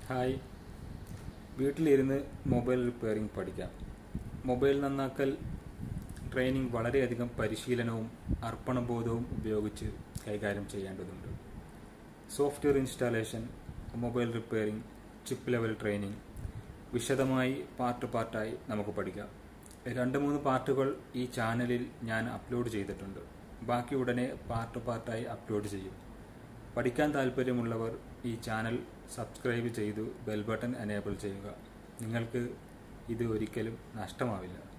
hi വീട്ടിലിരുന്ന് mobile repairing പഠിക്കാം mobile നന്നാക്കൽ ട്രെയിനിങ് വളരെയധികം പരിശീലനവും അർപ്പണബോധവും ഉപയോഗിച്ച് കൈകാര്യം ചെയ്യേണ്ടതുണ്ട് software installation mobile repairing chip level training വിശദമായി പാർട്ട് പാർട്ടായി നമുക്ക് പഠിക്കാം രണ്ട് മൂന്ന് പാർട്ടുകൾ ഈ ചാനലിൽ ഞാൻ അപ്ലോഡ് ചെയ്തിട്ടുണ്ട് ബാക്കി ഉടനെ പാർട്ട് പാർട്ടായി അപ്ലോഡ് ചെയ്യും പഠിക്കാൻ താല്പര്യമുള്ളവർ ഈ ചാനൽ സബ്സ്ക്രൈബ് ചെയ്തു ബെൽ ബട്ടൺ എനേബിൾ ചെയ്യുക നിങ്ങൾക്ക് ഇത് ഒരിക്കലും നഷ്ടമാവില്ല